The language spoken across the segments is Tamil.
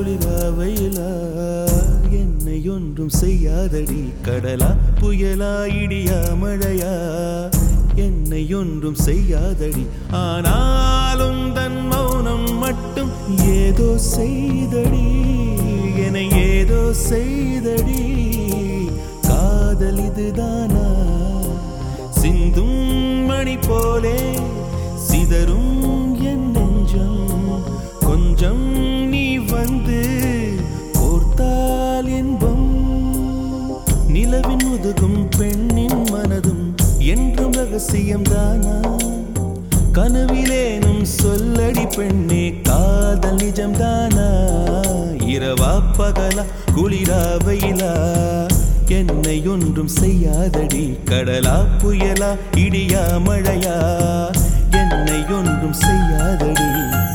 குளிரா வெயிலா என்னை ஒன்றும் செய்யாதடி கடலா புயலா இடியா மழையா என்னை ஒன்றும் செய்யாதடி ஆனாலும் தன் மௌனம் மட்டும் ஏதோ செய்தடி என ஏதோ செய்தடி காதல் இதுதானா சிந்தும் மணி போலே சிதறும் என் நெஞ்சம் கொஞ்சம் நீ வந்து கோர்த்தால் என்பம் நிலவின் முதுகும் பெண்ணின் மனதும் என்றும் ரகசியம்தானா கனவிலேனும் சொல்லடி பெண்ணே காதல் நிஜம்தானா இரவா பகலா குளிரா வெயிலா என்னை ஒன்றும் செய்யாதடி கடலா புயலா இடியா மழையா என்னை ஒன்றும் செய்யாதடி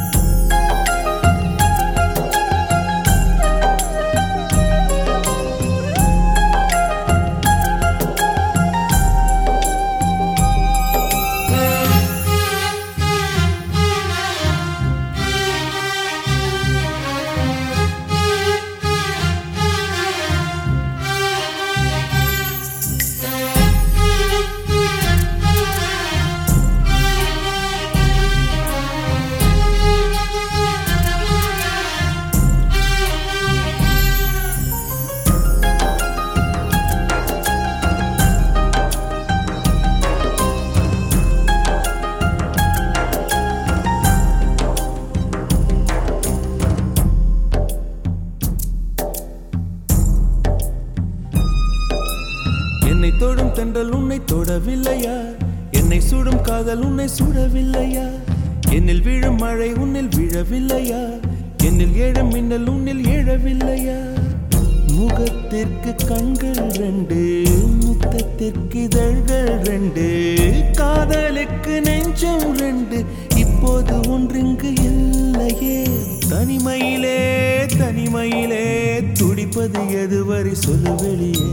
என்னை தொடும் தென்றல் உன்னை தொடவில்லையா என்னை சுடும் காதல் உன்னை சுடவில்லையா என்னில் விழும் மழை உன்னில் விழவில்லையா என்னில் ஏழும் மின்னல் உன்னில் எழவில்லையா முகத்திற்கு கண்கள் ரெண்டு முத்தத்திற்கு இதழ்கள் ரெண்டு காதலுக்கு நெஞ்சம் ரெண்டு இப்போது ஒன்றிங்கு இல்லையே தனிமையிலே தனிமையிலே துடிப்பது எதுவரை சொல்லு வெளியே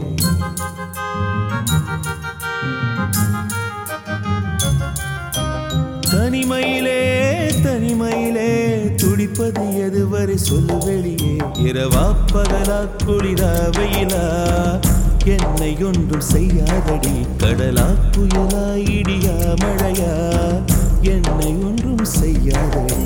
தனிமையிலே தனிமையிலே துடிப்பது எதுவரை சொல்லு வெளியே இரவா பகலா குளிரா வெயிலா என்னை ஒன்றும் செய்யாதடி கடலா புயலா இடியா மழையா என்னை ஒன்றும் செய்யாதடி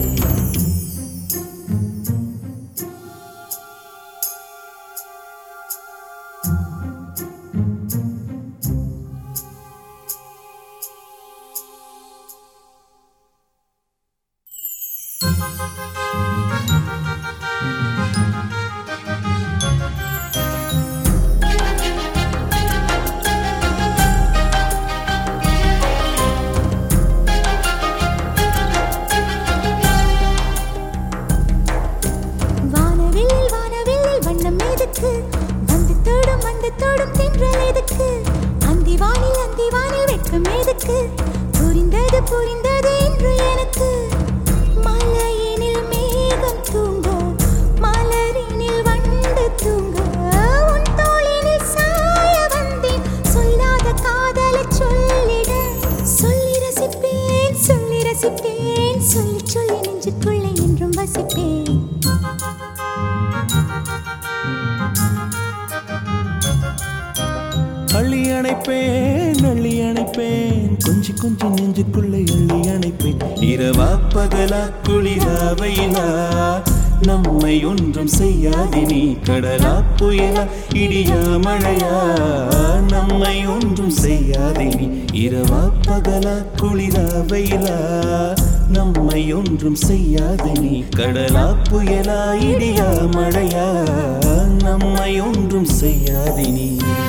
வானவில்லில் வானவில்லில் வண்ணம் எதுக்கு வந்து தொடும் வந்து தொடும் தென்றல் எதுக்கு அந்தி வானில் அந்தி வானில் வெட்கம் எதுக்கு புரிந்தது புரிந்தது என்று எனக்கு மலையினில் மேகம் தூங்க மலரினில் வண்டு தூங்க உன் தோளினில் சாய வந்தேன் சொல்லாத காதலை சொல்லிட சொல்லி ரசிப்பேன் சொல்லி ரசிப்பேன் சொல்லி சொல்லி நெஞ்சுக்குள்ளே என்றும் வசிப்பேன் அள்ளி அணைப்பேன் அள்ளி அணைப்பேன் கொஞ்சி கொஞ்சி நெஞ்சுக்குள்ளே அள்ளி அணைப்பேன் இரவா பகலா குளிரா வெயிலா நம்மை ஒன்றும் செய்யாதே நீ கடலா புயலா இடியா மழையா நம்மை ஒன்றும் செய்யாதே நீ இரவா பகலா குளிரா வெயிலா நம்மை ஒன்றும் செய்யாதே நீ கடலா புயலா இடியா மழையா நம்மை ஒன்றும் செய்யாதே நீ